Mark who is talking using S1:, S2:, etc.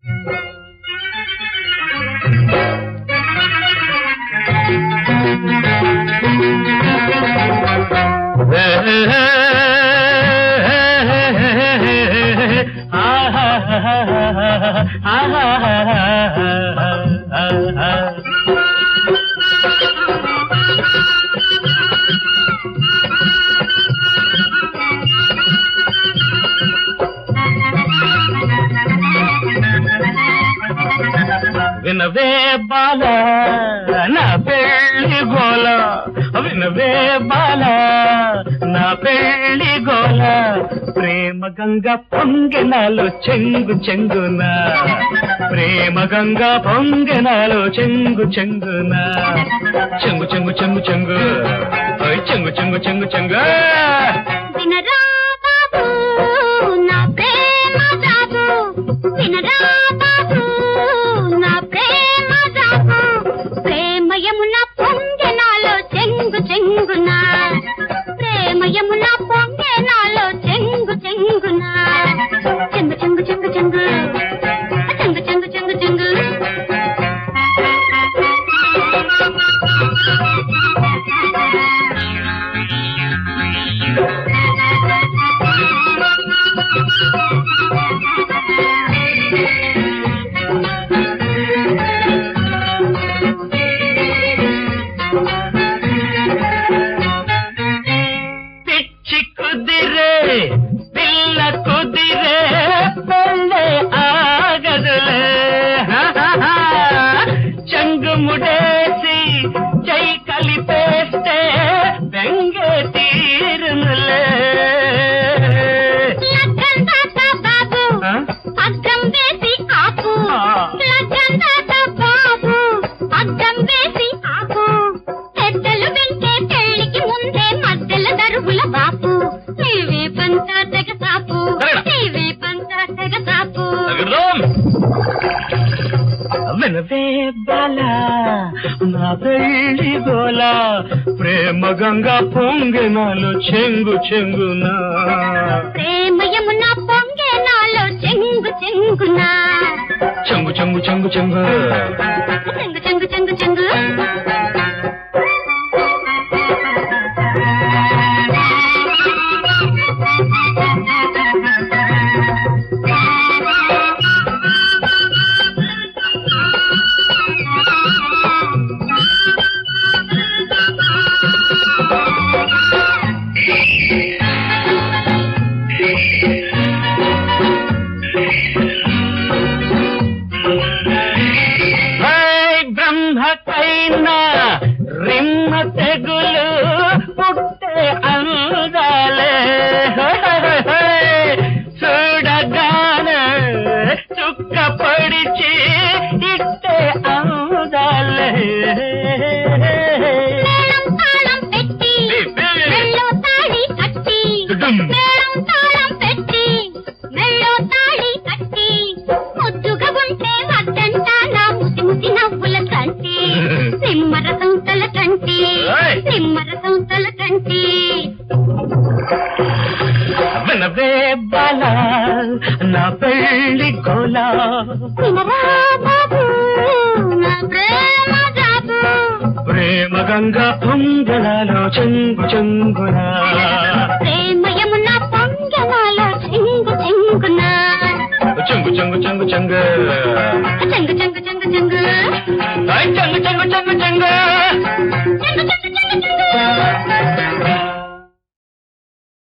S1: వినవే బాల నా పెళ్లి గోల వినవే బాల నా పెళ్లి గోల ప్రేమ గంగ పొంగెనాలో చెంగు చెంగున ప్రేమ గంగ పొంగెనాలో చెంగు చెంగున చెంగు చెంగు చెంగు చెంగు ఓయ్ చెంగు చెంగు చెంగు చెంగు
S2: వినరా బాబు నా ప్రేమ జాబు వినరా బాబు నా ప్రేమ జాబు ప్రేమ యమున పొంగెనాలో చెంగు చెంగున ప్రేమ యమున పొంగెనాలో చెంగు చెంగున చెంగు చెంగు చెంగు చెంగు చెంగు చెంగు చెంగు చెంగు
S1: పిచ్చి కుదిరే పిల్ల కుదిరే పెళ్ళే ఆగదులే చెంగు ముడేసి చై కలిపేస్తే బెంగే తీరునులే
S2: లగ్గం తాత బాబు
S1: ఆ?
S2: అద్దం వేసి ఆపు
S1: ఆ.
S2: లగ్గం తాత బాబు అద్దం వేసి ఆపు పెద్దలు వింటే పెళ్లికి ముందే మధ్యల దరువుల బాపు నీవే పంత తెగ సాపు
S1: సరేనా?
S2: నీవే పంత తెగ సాపు
S1: అగర్దం. వినవే బాల నా పెళ్లి గోల ప్రేమ గంగా పొంగినాలు చెంగు చెంగునా
S2: ప్రేమయమున పొంగే నాలో చెంగు చెంగున
S1: చెంగు చెంగు చెంగు చెంగు
S2: చెంగు చెంగు చెంగు చెంగు
S1: హై బ్రహ్మకైనా రిమ్మ తెగులు పుట్టే అందాలే హై, హై, హై. చూడగానే చుక్క పడిచి ఇట్టే అందాలే
S2: మేళం తాళం పెట్టి మెళ్ళో తాళి కట్టి
S1: డుడుం.
S2: మేళం తాళం పెట్టి మెళ్ళో తాళి కట్టి ముద్దుగా ఉంటే వద్దంట నా ముసి ముసి నవ్వుల కంటి నిమ్మరసం తల కంటి
S1: ఓయ్.
S2: నిమ్మరసం తల కంటి
S1: వినవే బాల నా పెళ్లి గోలా
S2: వినరా బాబు నా ప్రేమ జాబు
S1: ప్రేమ గంగా పొంగనాలో చెంగు చెంగునా
S2: ప్రేమయమున పొంగనాలో చెంగు చెంగున
S1: చెంగు చెంగు చెంగు చెంగు
S2: చెంగు